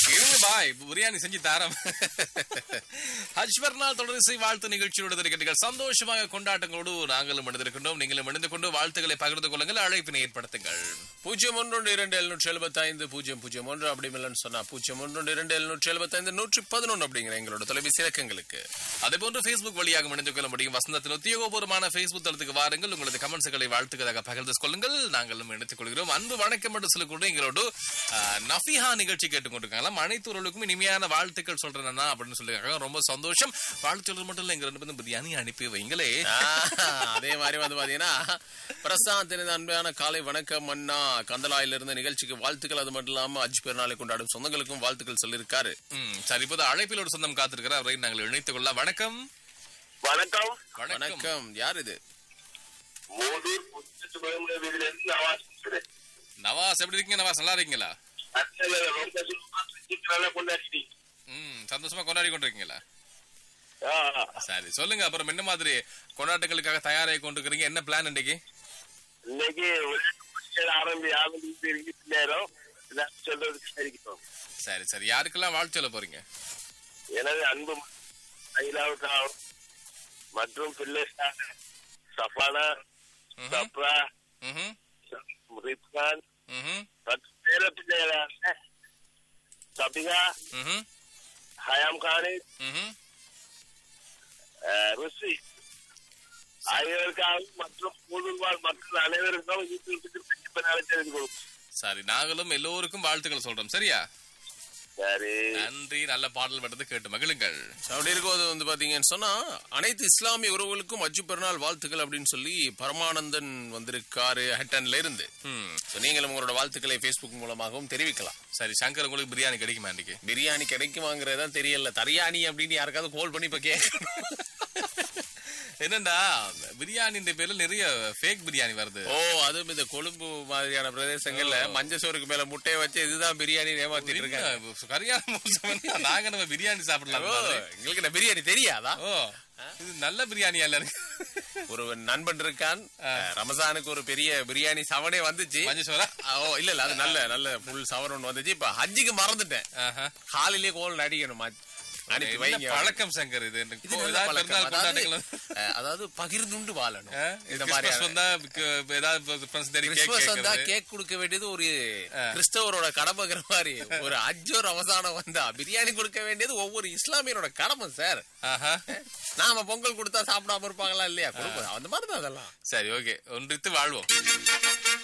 இருங்க பாய் பிரியாணி செஞ்சு தாரம் ஹஜ்பர் நாள் தொடரிசை வாழ்த்து நிகழ்ச்சியோடு இருக்கிறீர்கள் சந்தோஷமாக கொண்டாட்டங்களோடு நாங்களும் இணைந்திருக்கின்றோம் நீங்களும் இணைந்து கொண்டு வாழ்த்துக்களை பகிர்ந்து கொள்ளுங்கள் அழைப்பினை ஏற்படுத்துங்கள் பூஜ்ஜியம் ஒன்று இரண்டு எழுநூற்றி எழுபத்தி ஐந்து பூஜ்ஜியம் பூஜ்ஜியம் ஒன்று அப்படி இல்லைன்னு சொன்னா பூஜ்ஜியம் ஒன்று இரண்டு எழுநூற்றி எழுபத்தி ஐந்து நூற்றி பதினொன்று அப்படிங்கிற எங்களோட தொலைபேசி இலக்கங்களுக்கு அதே போன்று Facebook வழியாக இணைந்து கொள்ள முடியும் வசந்தத்தின் உத்தியோகபூர்வமான Facebook தளத்துக்கு வாருங்கள் உங்களது கமெண்ட்ஸ்களை வாழ்த்துக்களாக பகிர்ந்து கொள்ளுங்கள் நாங்களும் இணைத்துக் கொள்கிறோம் அன்பு வணக்கம் என்று சொல்லக்கூட எங்களோடு ஆஹ், நஃபிஹா நிகழ்ச்சி கேட்டுக்கொண்டிருக்காங்களாம் அனைத்து உறவுகளுக்கும் இனிமையான வாழ்த்துக்கள் சொல்றேன்னா அப்படின்னு சொல்லியிருக்காங்க ரொம்ப சந்தோஷம் வாழ்த்து சொல்றது மட்டும் இல்லை எங்க ரெண்டு பேரும் பிரியாணி அனுப்பி வைங்களே ஆஹ், அதே மாதிரி வந்து பாத்தீங்கன்னா பிரசாந்த் எனது அன்பான காலை வணக்கம் அண்ணா கந்தலாயில இருந்து நிகழ்ச்சிக்கு வாழ்த்துக்கள் அது மட்டும் இல்லாம அஜ் பெருநாளை கொண்டாடும் சொந்தங்களுக்கும் வாழ்த்துக்கள் சொல்லியிருக்காரு ம், சரி இப்போது அழைப்பில் ஒரு சொந்தம் காத்திருக்கிறார் அவரை நாங்கள் இணைத்துக் கொள்ள வணக்கம் வணக்கம் வணக்கம் வணக்கம் யார் இது மூதூர் புத்து சுப்பிரமணிய இருந்து நவாஸ் பேசுறேன். நவாஸ் எப்படி இருக்கீங்க நவாஸ் நல்லா இருக்கீங்களா அண்ணல ரொம்ப சுத்தமா செஞ்சுக்கிறாங்க கொண்டாடிட்டீங்க. ம் சந்தோஷமா கொண்டாடி கொண்டிருக்கீங்களா ஆ, சரி சொல்லுங்க அப்புறம் என்ன மாதிரி கொண்டாட்டங்களுக்காக தயாராகி கொண்டிருக்கிறீங்க என்ன பிளான் இன்னைக்கு இன்னைக்கு விளையாட்டு போட்டிகள் ஆரம்பி ஆரம்பித்து இருக்கு நேரம் இதான் சொல்றதுக்கு இருக்கட்டும் சரி சரி யாருக்கெல்லாம் வாழ்த்து சொல்ல போறீங்க எனது அன்பு ஐலாவுக்காகவும் மற்றும் பிள்ளை சஃபானா ம்ஹும், சப்ரா ம்ஹும், ரிப்கான் ம்ஹும், மற்றும் பேர பிள்ளைகளான சபிகா ம்ஹும், ஹயாம் கானி ம்ஹும். ருசி ஆகியோருக்காகவும் மற்றும் மூதூர்வாழ் மக்கள் அனைவருக்கும் யூடியூபுக்கு தெரிந்து கொடுக்கும் சரி நாங்களும் எல்லோருக்கும் வாழ்த்துக்கள் சொல்றோம் சரியா சரி நன்றி நல்ல பாடல் வட்டத்தை கேட்டு மகிழுங்கள் அப்படி இருக்கும்போது வந்து பாத்தீங்கன்னு சொன்னா அனைத்து இஸ்லாமிய உறவுகளுக்கும் அஜு பெருநாள் வாழ்த்துக்கள் அப்படின்னு சொல்லி பரமானந்தன் வந்திருக்காரு ஹட்டன்ல இருந்து ம், So, நீங்களும் உங்களோட வாழ்த்துக்களை Facebook மூலமாகவும் தெரிவிக்கலாம் சரி சங்கர் உங்களுக்கு பிரியாணி கிடைக்குமா இன்னைக்கு பிரியாணி கிடைக்குமாங்கிறதா தெரியல தரியாணி அப்படின்னு யாருக்காவது கால் பண்ணி இப்ப கேட்கணும் என்னண்டா பிரியாணின்ற பேர்ல நிறைய ஃபேக் பிரியாணி வருது ஓ அதுவும் இந்த கொழும்பு மாதிரியான பிரதேசங்கள்ல மஞ்சள் சோறுக்கு மேல முட்டையை வச்சு இதுதான் பிரியாணி ஏமாத்திட்டு இருக்காங்க என்ன, சரியான மோசம் பண்ணி நாங்க நம்ம பிரியாணி சாப்பிடலாம் ஓ, எங்களுக்கு இந்த பிரியாணி தெரியாதா ஓ இது நல்ல பிரியாணியா இல்ல இருக்கு ஒரு நண்பன் இருக்கான் ரமசானுக்கு ஒரு பெரிய பிரியாணி சவனே வந்துச்சு மஞ்சள் சோறா ஓ இல்ல இல்ல அது நல்ல நல்ல புல் சவன் ஒண்ணு வந்துச்சு இப்ப ஹஜ்ஜிக்கு மறந்துட்டேன் ஆஹா. காலையிலேயே கோல் அடிக்கணும் அனுப்பி என்ன வைங்க பழக்கம் சங்கர் இது இந்த இது கோ- நல்ல ஏதாவது பழக்கம். பிறந்தநாள் அதாவது, கொண்டாட்டங்கள் அஹ், அதாவது பகிர்ந்துண்டு வாழணும் ஆ? இந்த கிறிஸ்மஸ் மாதிரி வந்தா க- ஏதாவது friends தேடி கேக் கிறிஸ்துமஸ் வந்தா கேட்கறது. கேக் கொடுக்க வேண்டியது ஒரு கிறிஸ்தவரோட கடமைங்கிற மாதிரி ஒரு அஜோர் அவசானம் வந்தா பிரியாணி கொடுக்க வேண்டியது ஒவ்வொரு இஸ்லாமியரோட கடமை சார் ஆஹா. நாம பொங்கல் கொடுத்தா சாப்பிடாம இருப்பாங்களா இல்லையா கொடுப்போம் அந்த மாதிரி தான் அதெல்லாம் சரி ஓகே ஒன்றித்து வாழ்வோம்